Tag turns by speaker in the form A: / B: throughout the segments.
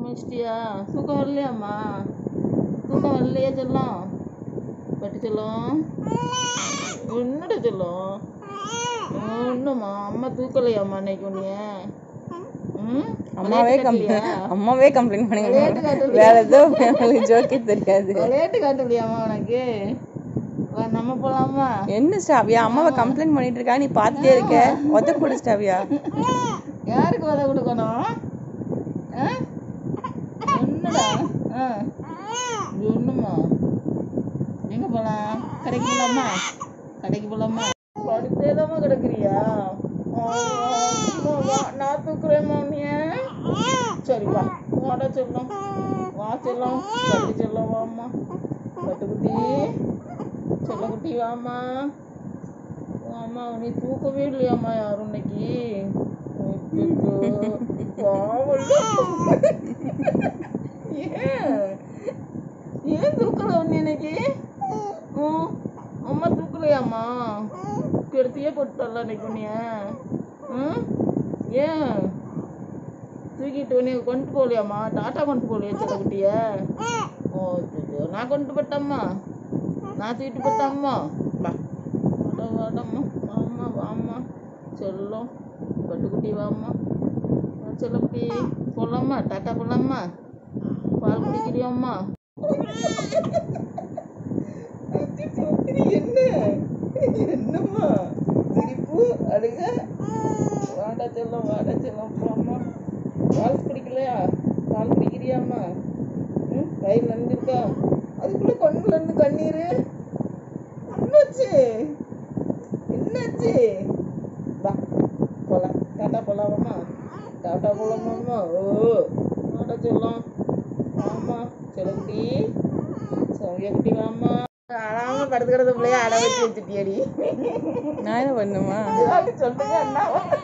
A: முடிச்சிட்டியா தூக்கம் வரலையாம்மா தூக்கம் வரலையா செல்லம் பட்டு செல்லம் என்னடா செல்லம் ஒண்ணுமா அம்மா தூக்கலையாம்மா இன்னைக்கு உன்னைய ம்
B: அம்மாவே
A: விளையாட்டு
B: கம்ப்ளைண்ட்
A: காட்டலையா?
B: அம்மாவே கம்ப்ளைண்ட்
A: விளையாட்டு
B: பண்ணுங்க
A: காட்டலையா?
B: வேற ஏதோ உங்களுக்கு ஜோக்கே தெரியாது
A: விளையாட்டு காட்டலையாம்மா உனக்கு வா, நம்ம போலாமா
B: என்ன ஸ்டாவியா அம்மாவை கம்ப்ளைண்ட் பண்ணிட்டு இருக்கா நீ பார்த்துட்டே இருக்க ஒத்த கூட ஸ்டாவியா
A: யாருக்கு உதவி கொடுக்கணும் ஆ? என்னடா ஆ இது ஒண்ணுமா எங்க போலாம் கடைக்கு போலாமா கடைக்கு போலாமா படுத்தேதாம்மா கிடக்குறியா ஆ, அம்மா, வா, நான் தூக்குறேம்மா உன்னைய சரி வா வாடா செல்லம் வா செல்லம் பட்டு செல்லம் வாம்மா பட்டுக்குட்டி செல்லக்குட்டி வாம்மா ஆமா நீ தூக்கவே இல்லையாம்மா யாரும் இன்னைக்கு அச்சச்சோ, பாவம்ல. ஏன் ஏன் தூக்கல உன்னை இன்னைக்கு ம், அம்மா தூக்கலையாம்மா கெடுத்தியே போட்டுட்டல இன்னைக்கு உன்னைய ம் ஏன் தூக்கிட்டு உன்னைய கொண்டு போகலையாம்மா டாட்டா கொண்டு போகலையா செல்லக்குட்டிய ஓ அச்சச்சோ, நான் கொண்டு போட்டம்மா நான் தூக்கிட்டு போட்டம்மா வா வாடா வாடம்மா வாம்மா வாம்மா செல்லம் பட்டுக்குட்டி வாம்மா வா செல்லக்குட்டி போலாமா டாட்டா போலாமா பால் குடிக்கிறியாம்மா என்ன என்னம்மா சிரிப்பு அழுக வாடா செல்லம் வாடா செல்லம் போம்மா பால் குடிக்கலையா பால் குடிக்கிறியாம்மா ம் வயிறு நனைஞ்சிருக்கா அதுக்குள்ள கண்ணுல இருந்து கண்ணீர் என்னாச்சு என்னாச்சு வா போலாம் டாட்டா போலாமாம்மா டாட்டா போலாமாம்மா ஓ டாட்டா சொல்லலாம் ஆமா செல்லக்குட்டி சௌரியக்குட்டி வாம்மா அழாம படுத்துக்கிறத பிள்ளைய அட வச்சு வச்சுட்டியடி
B: நான் என்ன பண்ணுமா
A: ஏதாவது சொல்லுங்க அண்ணா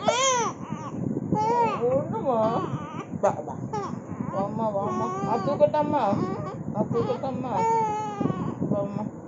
A: ஒண்ணுமா வா வா வாம்மா வாம்மா நான் தூக்கட்டாம்மா நான் தூக்கட்டாம்மா வாம்மா